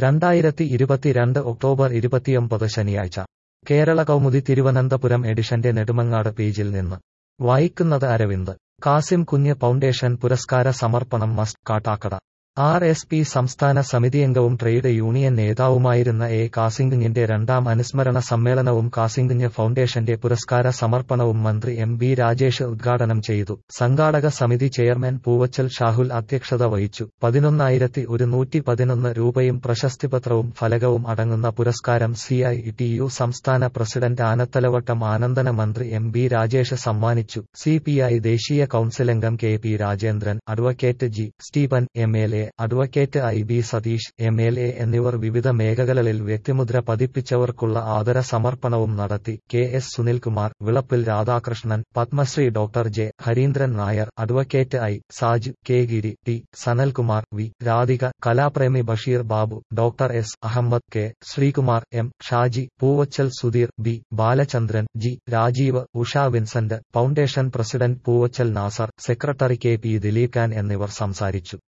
രണ്ടായിരത്തി ഇരുപത്തിരണ്ട് ഒക്ടോബർ ഇരുപത്തിയൊമ്പത് ശനിയാഴ്ച കേരള കൗമുദി തിരുവനന്തപുരം എഡിഷന്റെ നെടുമങ്ങാട് പേജിൽ നിന്ന് വായിക്കുന്നത് അരവിന്ദ് കാസിം കുഞ്ഞ് ഫൗണ്ടേഷൻ പുരസ്കാര സമർപ്പണം മസ്റ്റ് കാട്ടാക്കട ആർ എസ് പി സംസ്ഥാന സമിതിയംഗവും ട്രേഡ് യൂണിയൻ നേതാവുമായിരുന്ന എ കാസിംഗിന്റെ രണ്ടാം അനുസ്മരണ സമ്മേളനവും കാസിംഗിഞ്ഞ് ഫൗണ്ടേഷന്റെ പുരസ്കാര സമർപ്പണവും മന്ത്രി എം ബി രാജേഷ് ഉദ്ഘാടനം ചെയ്തു സംഘാടക സമിതി ചെയർമാൻ പൂവച്ചൽ ഷാഹുൽ അധ്യക്ഷത വഹിച്ചു പതിനൊന്നായിരത്തി ഒരുന്നൂറ്റി പതിനൊന്ന് രൂപയും പ്രശസ്തിപത്രവും ഫലകവും അടങ്ങുന്ന പുരസ്കാരം സി ഐ ടി യു സംസ്ഥാന പ്രസിഡന്റ് ആനത്തലവട്ടം ആനന്ദന മന്ത്രി എം ബി രാജേഷ് സമ്മാനിച്ചു സി പി ഐ ദേശീയ കൌൺസിലംഗം K P Rajendran advocate G Stephen M L A advocate I B Satheesh M L A എന്നിവർ വിവിധ മേഖലകളിൽ വ്യക്തിമുദ്ര പതിപ്പിച്ചവർക്കുള്ള ആദര സമർപ്പണവും നടത്തി K S Sunilkumar Vilappil Radhakrishnan Padmashri doctor J Harindran Nair advocate I Saj K Giri T Sanalkumar V Radhika Kalapremi Basheer Babu doctor S Ahmed K Sreekumar M Shaji Poovachal Sudheer B Balachandran G Rajeev Usha Vincent foundation president Poovachal Nasar secretary K P Dileep Khan എന്നിവർ സംസാരിച്ചു